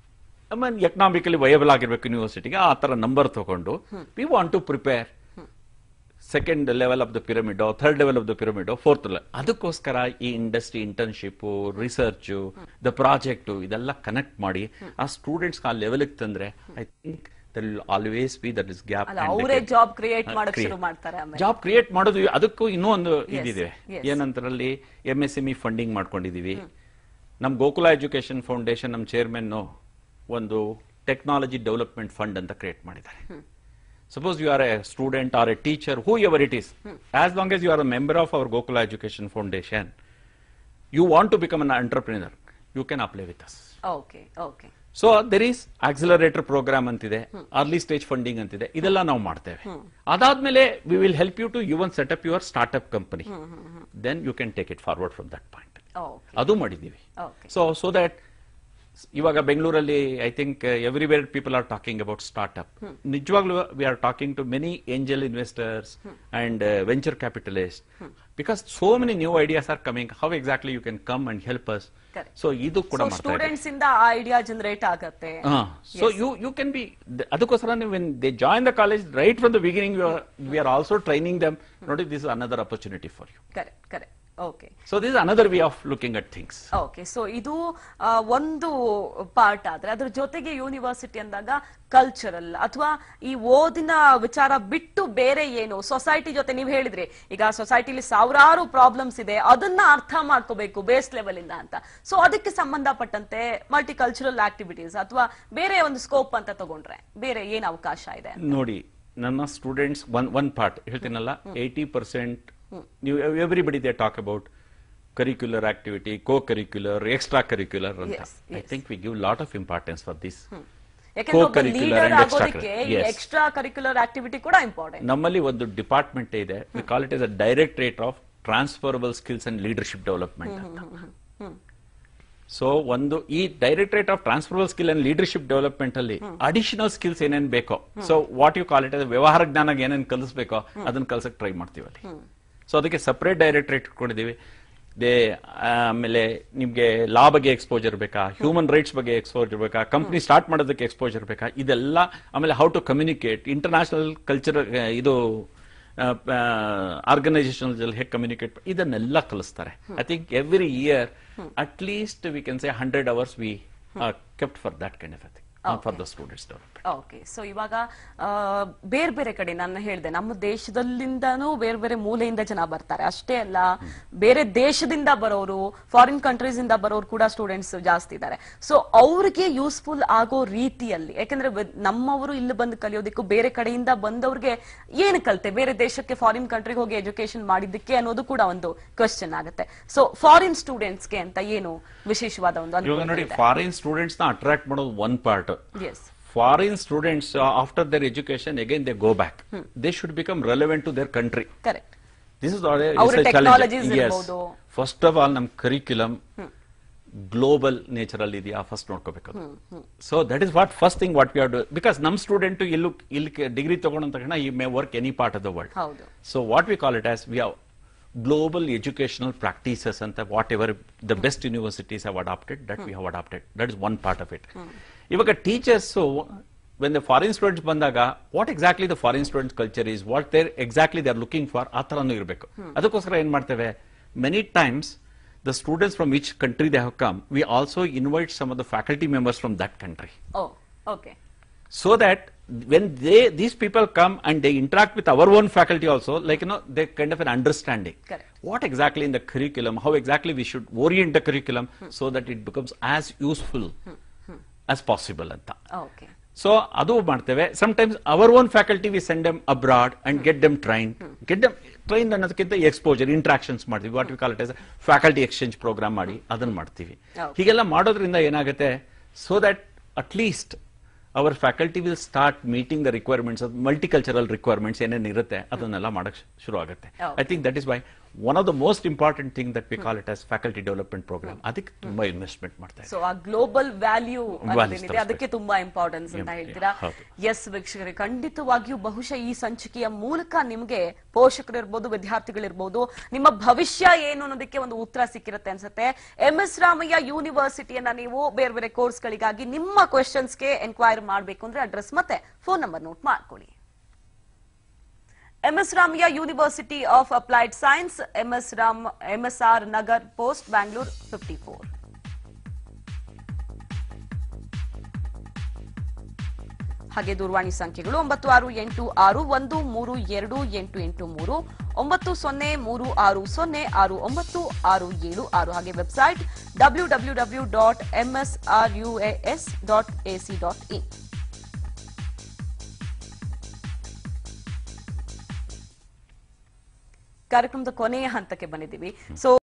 S2: ಎಕನಾಮಿಕಲಿ ವಯಬಲ್ ಆಗಿರ್ಬೇಕು ಯೂನಿವರ್ಸಿಟಿಗೆ ಆ ತರ ನಂಬರ್ ತಗೊಂಡು we want to prepare second level of the pyramid third level of the pyramid fourth level ಅದಕ್ಕೋಸ್ಕರ ಈ industry internship research the project ಇದೆಲ್ಲ connect ಮಾಡಿ ಆ ಸ್ಟೂಡೆಂಟ್ಸ್ ಆ ಲೆವೆಲ್ ತಂದ್ರೆ I think there will always be that is gap
S1: ಅಲ್ಲ ಅವರೇ job create ಮಾಡಕ್ ಶುರು ಮಾಡ್ತಾರೆ ಆಮೇಲೆ
S2: ಜಾಬ್ ಕ್ರಿಯೇಟ್ ಮಾಡೋದು ಅದಕ್ಕೂ ಇನ್ನೂ ಒಂದು
S1: Yes,
S2: ಇದಿದೆ
S1: yes.
S2: ಏನಂತರಲ್ಲಿ M S M E funding ಮಾಡ್ಕೊಂಡಿದೀವಿ ನಮ್ ಗೋಕುಲ ಎಜುಕೇಶನ್ ಫೌಂಡೇಶನ್ ನಮ್ ಚೇರ್ಮನ್ ಒಂದು ಟೆಕ್ನಾಲಜಿ ಡೆವಲಪ್ಮೆಂಟ್ ಫಂಡ್ ಅಂತ ಕ್ರಿಯೇಟ್ ಮಾಡಿದ್ದಾರೆ suppose you are a student or a teacher whoever it is as long as you are a member of our Gokula education foundation you want to become an entrepreneur you can apply with us
S1: okay okay
S2: so there is accelerator programme ಅಂತಿದೆ early stage funding ಅಂತಿದೆ ಇದೆಲ್ಲ ನಾವು ಮಾಡ್ತೇವೆ ಅದಾದ್ಮೇಲೆ we will help you to your own set up your startup company then you can take it forward from that point
S1: okay
S2: ಅದು ಮಾಡಿದ್ದೀವಿ
S1: okay
S2: so so that ಇವಾಗ ಬೆಂಗಳೂರಲ್ಲಿ I think everywhere people are talking about startup ನಿಜವಾಗ್ಲೂ we are talking to many angel investors and venture capitalist because so many new ideas are coming how exactly you can come and help us
S1: Correct.
S2: So ಇದು ಕೂಡ
S1: so
S2: ಮಾಡ್ತಾ ಇದ್ದೀವಿ.
S1: Students ಇಂದ ಆ idea generate ಆಗತ್ತೆ
S2: so you you can be ಅದಕ್ಕೋಸ್ಕರ when they join the college right from the beginning we are also training them ನೋಡಿ this another opportunity for you
S1: correct correct okay
S2: so this another way of looking at things
S1: okay so ಇದು ಆ, ಒಂದು part ಆದ್ರೆ ಅದ್ರ ಜೊತೆಗೆ university ಅಂದಾಗ cultural ಅಥವಾ ಈ ಓದಿನ ವಿಚಾರ ಬಿಟ್ಟು ಬೇರೆ ಏನು ಸೊಸೈಟಿ ಜೊತೆ ನೀವು ಹೇಳಿದ್ರಿ ಈಗ ಸೊಸೈಟಿಲಿ ಸಾವಿರಾರು ಪ್ರಾಬ್ಲಮ್ಸ್ ಇದೆ ಅದನ್ನ ಅರ್ಥ ಮಾಡ್ಕೋಬೇಕು ಬೇಸ್ ಲೆವೆಲ್ ಇಂದ ಅಂತ ಸೊ ಅದಕ್ಕೆ ಸಂಬಂಧಪಟ್ಟಂತೆ ಮಲ್ಟಿ ಕಲ್ಚರಲ್ ಆಕ್ಟಿವಿಟೀಸ್ ಅಥವಾ ಬೇರೆ ಒಂದು ಸ್ಕೋಪ್ ಅಂತ ತಗೊಂಡ್ರೆ ಬೇರೆ ಏನ್ ಅವಕಾಶ ಇದೆ
S2: ನೋಡಿ ನನ್ನ ಸ್ಟೂಡೆಂಟ್ಸ್ ಒನ್ ಒನ್ ಪಾರ್ಟ್ ಹೇಳ್ತೀನಲ್ಲ ಏಯ್ಟಿ ಪರ್ಸೆಂಟ್ ನೀವು everybody they talk about curricular activity co curricular extra curricular ಅಂತ
S1: Yes,
S2: I
S1: yes.
S2: Think we give lot of importance for this
S1: ಯಾಕಂದ್ರೆ ಒಬ್ಬ
S2: Co-curricular
S1: ಲೀಡರ್
S2: and extra-
S1: ಆಗೋದಕ್ಕೆ
S2: yes.
S1: Extra curricular activity ಕೂಡ important
S2: ನಮ್ಮಲ್ಲಿ ಒಂದು department ಇದೆ we call it as a directorate of transferable skills and leadership development ಅಂತ so ಒಂದು ಈ directorate of transferable skill and leadership development ಅಲ್ಲಿ ಅಡಿಷನಲ್ ಸ್ಕಿಲ್ಸ್ ಏನೇನ್ ಬೇಕೋ so what you call it ವ್ಯವಹಾರ ಜ್ಞಾನ ಏನೇನ್ ಕಲಿಸ್ಬೇಕೋ ಅದನ್ನ ಕಲ್ಸಕ್ ಟ್ರೈ ಮಾಡ್ತೀವಿ ಅಲ್ಲಿ ಸೊ ಅದಕ್ಕೆ ಸಪರೇಟ್ ಡೈರೆಕ್ಟರೇಟ್ ಇಟ್ಕೊಂಡಿದೀವಿ ದೇ ಆಮೇಲೆ ನಿಮ್ಗೆ ಲಾ ಬಗ್ಗೆ ಎಕ್ಸ್ಪೋಜರ್ ಬೇಕಾ ಹ್ಯೂಮನ್ ರೈಟ್ಸ್ ಬಗ್ಗೆ ಎಕ್ಸ್ಪೋಜರ್ ಬೇಕಾ ಕಂಪ್ನಿ ಸ್ಟಾರ್ಟ್ ಮಾಡೋದಕ್ಕೆ ಎಕ್ಸ್ಪೋಜರ್ ಬೇಕಾ ಇದೆಲ್ಲ ಆಮೇಲೆ how to communicate international culture ಇದು ಆರ್ಗನೈಸೇಷನ್ ಹೇಗೆ ಕಮ್ಯುನಿಕೇಟ್ ಇದನ್ನೆಲ್ಲ ಕಲಿಸ್ತಾರೆ I think every year at least we can say hundred hours we kept for that kind of for the students development
S1: okay so ಇವಾಗ ಆ, ಬೇರೆ ಬೇರೆ ಕಡೆ ನಾನು ಹೇಳಿದೆ ನಮ್ಮ ದೇಶದಲ್ಲಿಂದಾನು ಬೇರೆ ಬೇರೆ ಮೂಲೆಯಿಂದ ಜನ ಬರ್ತಾರೆ ಅಷ್ಟೇ ಅಲ್ಲ ಬೇರೆ ದೇಶದಿಂದ ಬರೋರು ಫಾರಿನ್ ಕಂಟ್ರೀಸ್ ಇಂದ ಬರೋರು ಕೂಡ ಸ್ಟೂಡೆಂಟ್ಸ್ ಜಾಸ್ತಿ ಇದ್ದಾರೆ ಸೊ ಅವ್ರಿಗೆ ಯೂಸ್ಫುಲ್ ಆಗೋ ರೀತಿಯಲ್ಲಿ ಯಾಕಂದ್ರೆ ವ- ನಮ್ಮವರು ಇಲ್ಲಿ ಬಂದು ಕಲಿಯೋದಕ್ಕೂ ಬೇರೆ ಕಡೆಯಿಂದ ಬಂದವ್ರಿಗೆ ಏನು ಕಲ್ತೆ ಬೇರೆ ದೇಶಕ್ಕೆ ಫಾರಿನ್ ಕಂಟ್ರಿಗೆ ಹೋಗಿ ಎಜುಕೇಶನ್ ಮಾಡಿದ್ದಕ್ಕೆ ಅನ್ನೋದು ಕೂಡ ಒಂದು ಕ್ವಶನ್ ಆಗುತ್ತೆ ಸೊ ಫಾರಿನ್ ಸ್ಟೂಡೆಂಟ್ಸ್ಗೆ ಅಂತ ಏನು ವಿಶೇಷವಾದ ಒಂದು
S2: ಇವಾಗ ನೋಡಿ ಫಾರಿನ್ ಸ್ಟೂಡೆಂಟ್ಸ್ ನ ಅಟ್ರಾಕ್ಟ್ ಮಾಡೋದು one part
S1: as
S2: foreign students after their education again they go back they should become relevant to their country
S1: correct
S2: this is
S1: ಅವ್ರ technologies ಇರ್ಬೋದು.
S2: ಫಸ್ಟ್ ಆಫ್ ಆಲ್ ನಮ್ ಕರಿಕ್ಯುಲಮ್ ಗ್ಲೋಬಲ್ ನೇಚರ್ ಅಲ್ಲಿ ಇದೆಯಾ first ನೋಡ್ಕೋಬೇಕು so that is what first thing what we are do because ನಮ್ student ಇಲ್ಲಿ ಇಲ್ಲಿ degree ತಗೊಂಡ ತಕ್ಷಣ ಈ may work any part of the world
S1: ಹೌದು
S2: so what we call it as we have global educational practices ಅಂತ whatever the best universities have adopted that we have adopted that is one part of it ಇವಾಗ teachers when the foreign students ಬಂದಾಗ what exactly the foreign students culture is what their exactly they are looking for ಆ ಥರನೂ ಇರಬೇಕು ಅದಕ್ಕೋಸ್ಕರ ಏನ್ ಮಾಡ್ತೇವೆ many times the students from which country they have come we also invite some of the faculty members from that country
S1: oh okay
S2: so that when they these people come and they interact with our own faculty also like you know they kind of an understanding
S1: Correct.
S2: what exactly in the curriculum how exactly we should orient the curriculum so that it becomes as useful as possible ಅಂತ
S1: okay
S2: so ಅದು ಮಾಡ್ತೇವೆ sometimes our own faculty we send them abroad and get them train get them train ಅನ್ನೋದಕ್ಕಿಂತ exposure interactions ಮಾಡ್ತೀವಿ what we call it faculty exchange programme ಮಾಡಿ ಅದನ್ನ ಮಾಡ್ತೀವಿ
S1: Okay.
S2: ಹೀಗೆಲ್ಲ ಮಾಡೋದ್ರಿಂದ ಏನಾಗುತ್ತೆ so that at least our faculty will start meeting the requirements multicultural requirements ಏನೇನು ಇರುತ್ತೆ ಅದನ್ನೆಲ್ಲ ಮಾಡಕ್ ಶುರು ಆಗುತ್ತೆ
S1: Okay.
S2: I think that is why one of the most important thing that we call it as faculty development programme ಅದಕ್ಕೆ ತುಂಬಾ investment ಮಾಡ್ತಾ ಇದ್ದೀವಿ
S1: ಸೊ ಆ ಗ್ಲೋಬಲ್ ವ್ಯಾಲ್ಯೂ
S2: Values
S1: ಏನಿದೆ ಅದಕ್ಕೆ ತುಂಬಾ ಇಂಪಾರ್ಟೆನ್ಸ್ ಅಂತ
S2: Yeah,
S1: ಹೇಳ್ತೀರಾ
S2: ಹೌದು.
S1: ಎಸ್ ವೀಕ್ಷಕರೇ ಖಂಡಿತವಾಗಿಯೂ ಬಹುಶಃ ಈ ಸಂಚಿಕೆಯ ಮೂಲಕ ನಿಮ್ಗೆ ಪೋಷಕರು ಇರ್ಬೋದು ವಿದ್ಯಾರ್ಥಿಗಳಿರ್ಬೋದು ನಿಮ್ಮ ಭವಿಷ್ಯ ಏನು ಅನ್ನೋದಕ್ಕೆ ಒಂದು ಉತ್ತರ ಸಿಕ್ಕಿರುತ್ತೆ ಅನ್ಸುತ್ತೆ ಎಂ ಎಸ್ ರಾಮಯ್ಯ ಯೂನಿವರ್ಸಿಟಿಯನ್ನ ನೀವು ಬೇರೆ ಬೇರೆ ಕೋರ್ಸ್ಗಳಿಗಾಗಿ ನಿಮ್ಮ ಕ್ವೆಶನ್ಸ್ಗೆ ಎನ್ಕ್ವೈರ್ ಮಾಡಬೇಕು ಅಂದ್ರೆ ಅಡ್ರೆಸ್ ಮತ್ತೆ ಫೋನ್ ನಂಬರ್ ನೋಟ್ ಮಾಡ್ಕೊಳ್ಳಿ M S Ramaiah university of applied science M S Ram M S R Nagar post Bangalore fifty four ಹಾಗೆ ದೂರವಾಣಿ ಸಂಖ್ಯೆಗಳು ಒಂಬತ್ತು ಆರು ಎಂಟು ಆರು ಒಂದು ಮೂರು ಎರಡು ಎಂಟು ಎಂಟು ಮೂರು ಒಂಬತ್ತು ಸೊನ್ನೆ ಮೂರು ಆರು ಸೊನ್ನೆ ಆರು ಒಂಬತ್ತು ಆರು ಏಳು ಆರು ಹಾಗೆ website W W W dot M S R U A S dot A C dot in ಕಾರ್ಯಕ್ರಮದ ಕೊನೆಯ ಹಂತಕ್ಕೆ ಬಂದಿದ್ದೀವಿ ಸೊ